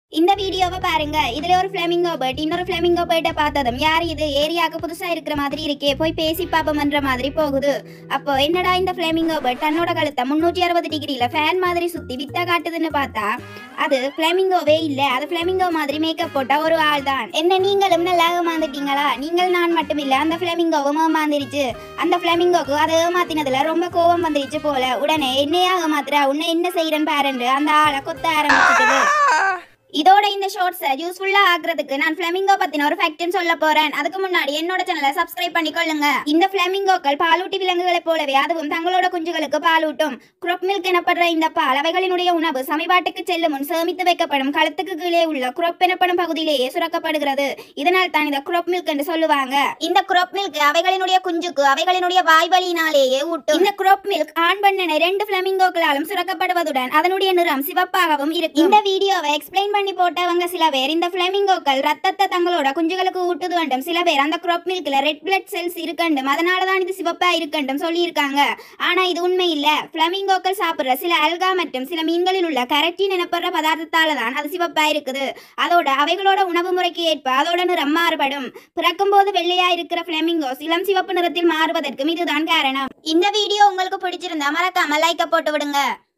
இந்த வீடியோவை பாருங்க இதுல ஒரு ஃபிளமிங்கோ பேர்ட் இன்னொரு ஃபிளமிங்கோ பேர்ட்டை பார்த்ததும் யார் இது ஏரியாவுக்கு புதுசா இருக்கிற மாதிரி இருக்கே போய் பேசி பாப்போம்ன்ற மாதிரி போகுது அப்போ என்னடா இந்த ஃபிளமிங்கோ பேர்ட் தன்னோட கழுத்தை முன்னூற்றி அறுபது டிகிரியில ஃபேன் மாதிரி சுத்தி வித்த காட்டுதுன்னு பார்த்தா அது ஃபிளமிங்கோவே இல்ல அது ஃபிளமிங்கோ மாதிரி மேக்கப் போட்ட ஒரு ஆள் தான் என்ன நீங்களும் நல்லா ஏமாந்துட்டீங்களா நீங்கள் நான் மட்டும் இல்ல அந்த ஃபிளமிங்கோவும் ஏமாந்துருச்சு அந்த ஃபிளமிங்கோக்கு அதை ஏமாத்தினதுல ரொம்ப கோபம் வந்துருச்சு போல உடனே என்னையா ஏமாத்துற உன்னை என்ன செய்யறேன்னு பாருண்டு அந்த ஆளை கொத்த ஆரம்பிச்சிட்டது இதோட இந்த ஷார்ட்ஸை யூஸ்ஃபுல்லா ஆக்குறதுக்கு நான் ஃபிளமிங்கோ பத்தின ஒரு ஃபேக்ட்னு சொல்ல போறேன் அதுக்கு முன்னாடி என்னோட சேனலை சப்ஸ்கிரைப் பண்ணிக்கொள்ளுங்க இந்த ஃபிளமிங்கோக்கள் பாலூட்டி விலங்குகளைப் போலவே அதுவும் தங்களோட குஞ்சுகளுக்கு பாலூட்டும் குரோப் மில்க் எனப்படுற இந்த பால் அவைகளினுடைய உணவு சமீபாட்டுக்கு செல்லும் முன் சேமித்து வைக்கப்படும் கழுத்துக்கு கீழே உள்ள குரோப் எனப்படும் பகுதியிலேயே சுரக்கப்படுகிறது இதனால் தான் இந்த குரோப் மில்க் என்று சொல்லுவாங்க இந்த குரோப் மில்க் அவைகளினுடைய குஞ்சுக்கு அவைகளினுடைய வாய்வழியினாலேயே ஊட்டும் இந்த குரோப் மில்க் ஆண் பெண்ணென ரெண்டு பிளமிங்கோக்களாலும் சுரக்கப்படுவதுடன் அதனுடைய நிறம் சிவப்பாகவும் இருக்கும் இந்த வீடியோவை எக்ஸ்பிளைன் பண்ணி போட்டவங்க சில பேர் இந்த பிளமிங்கோக்கள் ரத்தத்தை தங்களோட குஞ்சுகளுக்கு ஊட்டுது வேண்டும் சில பேர் அந்த குரோப் மில்க்ல ரெட் பிளட் செல்ஸ் இருக்கண்டும் அதனால தான் இது சிவப்பா இருக்கண்டும் சொல்லியிருக்காங்க ஆனா இது உண்மை இல்ல பிளமிங்கோக்கள் சாப்பிடுற சில அல்கா மற்றும் சில மீன்களில் உள்ள கரட்டின் எனப்படுற பதார்த்தத்தால தான் அது சிவப்பா இருக்குது அதோட அவைகளோட உணவு முறைக்கு ஏற்ப அதோட நிறம் மாறுபடும் பிறக்கும் போது வெள்ளையா இருக்கிற பிளமிங்கோஸ் இளம் சிவப்பு நிறத்தில் மாறுவதற்கும் இதுதான் காரணம் இந்த வீடியோ உங்களுக்கு பிடிச்சிருந்தா மறக்காம லைக்க போட்டு விடுங்க